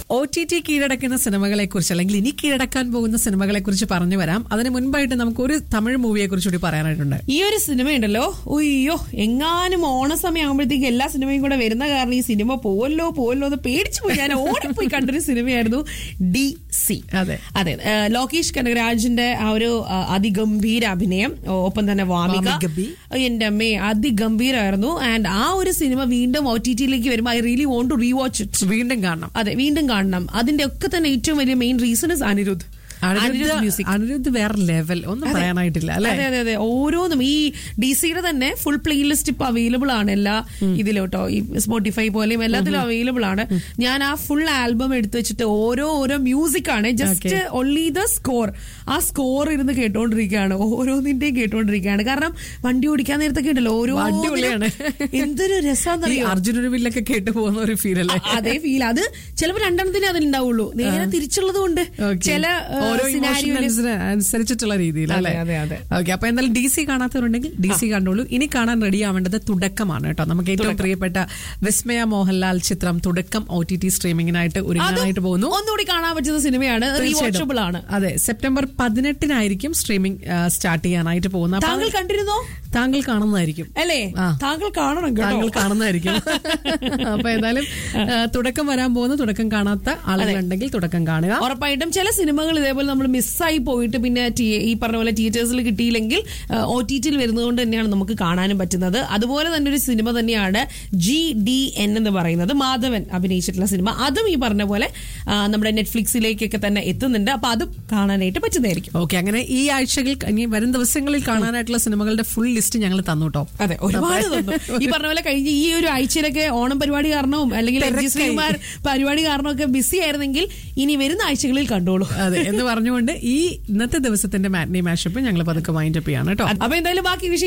O T T കീഴടക്കുന്ന സിനിമകളെ കുറിച്ച് അല്ലെങ്കിൽ ഇനി കീഴടക്കാൻ പോകുന്ന സിനിമകളെ കുറിച്ച് പറഞ്ഞു വരാം അതിന് മുൻപായിട്ട് നമുക്ക് ഒരു തമിഴ് മൂവിയെ കുറിച്ച് കൂടി പറയാനായിട്ടുണ്ട് ഈ ഒരു സിനിമയുണ്ടല്ലോ ഉയ്യോ എങ്ങാനും ഓണസമയം ആകുമ്പോഴത്തേക്ക് എല്ലാ സിനിമയും കൂടെ വരുന്ന കാരണം ഈ സിനിമ പോവല്ലോ പോവല്ലോ എന്ന് പേടിച്ചു പോയി ഞാൻ ഓടിപ്പോയി കണ്ടൊരു സിനിമയായിരുന്നു ഡി സി അതെ. അതെ ആ, ലോകേഷ് കനകരാജിന്റെ ആ ഒരു ആ, അതിഗംഭീര അഭിനയം ഒപ്പം തന്നെ വാമിക വാമികബി. എന്റെ അമ്മേ അതിഗംഭീരമായിരുന്നു ആൻഡ് ആ ഒരു സിനിമ വീണ്ടും ഒ ടി ടിയിലേക്ക് വരുമ്പോൾ I really want to rewatch it വീണ്ടും കാണണം അതെ വീണ്ടും കാണണം അതിന്റെ ഒക്കെ തന്നെ ഏറ്റവും വലിയ main reason is Anirudh Anirudh music Anirudh Anirudh വേറെ ലെവൽ ഒന്നും പറയാനായിട്ടില്ല അല്ലെ അതെ അതെ അതെ ഓരോന്നും ഈ ഡി സിയുടെ തന്നെ ഫുൾ പ്ലേലിസ്റ്റ് ഇപ്പൊ അവൈലബിൾ ആണ് എല്ലാ ഇതിലും കേട്ടോ ഈ സ്പോട്ടിഫൈ പോലെയും എല്ലാത്തിലും അവൈലബിൾ ആണ് ഞാൻ ആ ഫുൾ ആൽബം എടുത്തു വെച്ചിട്ട് ഓരോ ഓരോ മ്യൂസിക് ആണ് ജസ്റ്റ് ഒൺലി ദ സ്കോർ ആ സ്കോർ ഇരുന്ന് കേട്ടോണ്ടിരിക്കുകയാണ് ഓരോന്നിന്റെയും കേട്ടോണ്ടിരിക്കുകയാണ് കാരണം വണ്ടി ഓടിക്കാൻ നേരത്തൊക്കെ ഉണ്ടല്ലോ ഓരോ അടിപൊളിയാണ്. എന്തൊരു ഈ രസാന്നറിയോ അർജുനൊരു വില്ലൊക്കെ കേട്ടു പോകുന്ന ഒരു ഫീൽ അല്ലേ അതേ ഫീൽ അത് ചിലപ്പോ രണ്ടെണ്ണത്തിനെ അതിലുണ്ടാവുള്ളൂ നേരെ തിരിച്ചുള്ളത് കൊണ്ട് Okay. ചില ഓരോ സിനാരിയോയില് ഇമോഷന് അനുസരിച്ചിട്ടുള്ള രീതിയിൽ അല്ലേ അതെ, അതെ, ഓക്കെ അപ്പൊ എന്തായാലും ഡി സി കാണാത്തവരുണ്ടെങ്കിൽ ഡി സി കണ്ടോളൂ ഇനി കാണാൻ റെഡി ആവേണ്ടത് തുടക്കമാണ് കേട്ടോ നമുക്ക് ഏറ്റവും പ്രിയപ്പെട്ട വിസ്മയ മോഹൻലാൽ ചിത്രം തുടക്കം ഒ ടി ടി സ്ട്രീമിംഗിനായിട്ട് ഒരുങ്ങാനായിട്ട് പോകുന്നു ഒന്നുകൂടി കാണാൻ പറ്റുന്ന സിനിമയാണ് റീവാച്ചബിൾ ആണ് അതെ സെപ്റ്റംബർ പതിനെട്ടിനായിരിക്കും സ്ട്രീമിംഗ് സ്റ്റാർട്ട് ചെയ്യാനായിട്ട് പോകുന്നത് അപ്പൊ താങ്കൾ കണ്ടിരുന്നോ താങ്കൾ കാണുന്നതായിരിക്കും അല്ലേ ആ. താങ്കൾ കാണണം കേട്ടോ താങ്കൾ കാണുന്നതായിരിക്കും അപ്പൊ ഏതായാലും ആ, തുടക്കം വരാൻ പോകുന്ന തുടക്കം കാണാത്ത ആളുകളുണ്ടെങ്കിൽ തുടക്കം കാണുക ഉറപ്പായിട്ടും ചില സിനിമകൾ ഇതേപോലെ നമ്മൾ മിസ്സായി പോയിട്ട് പിന്നെ ടി- ഈ പറഞ്ഞ പോലെ തിയേറ്റേഴ്സിൽ കിട്ടിയില്ലെങ്കിൽ ഒ ടി ടിയിൽ വരുന്നതുകൊണ്ട് തന്നെയാണ് നമുക്ക് കാണാനും പറ്റുന്നത് അതുപോലെ തന്നെ ഒരു സിനിമ തന്നെയാണ് ജി ഡി എൻ എന്ന് പറയുന്നത് മാധവൻ അഭിനയിച്ചിട്ടുള്ള സിനിമ അതും ഈ പറഞ്ഞ പോലെ ആ, നമ്മുടെ നെറ്റ്ഫ്ലിക്സിലേക്കൊക്കെ തന്നെ എത്തുന്നുണ്ട് അപ്പൊ അതും കാണാനായിട്ട് പറ്റുന്നതായിരിക്കും ഓക്കെ അങ്ങനെ ഈ ആഴ്ചകൾ ഇനി വരും ദിവസങ്ങളിൽ കാണാനായിട്ടുള്ള സിനിമകളുടെ ഫുൾ ലിസ്റ്റ് ഞങ്ങൾ തന്നു കേട്ടോ അതെ ഒരുപാട് തന്നു ഈ പറഞ്ഞ പോലെ കഴിഞ്ഞ ഈ ഒരു ആഴ്ചയിലൊക്കെ ഓണം പരിപാടി കാരണവും അല്ലെങ്കിൽ എം ജി തിരക്കായി. ശ്രീകുമാർ പരിപാടി കാരണമൊക്കെ ബിസി ആയിരുന്നെങ്കിൽ ഇനി വരുന്ന ആഴ്ചകളിൽ കണ്ടോളൂ അതെ എന്ന് പറഞ്ഞുകൊണ്ട് ഈ ഇന്നത്തെ ദിവസത്തിന്റെ മാറ്റ്നി മാഷപ്പ് ഞങ്ങൾ പതുക്കെ വൈൻഡപ്പ് ചെയ്യാണ് കേട്ടോ അപ്പൊ എന്തായാലും ബാക്കി വിഷയം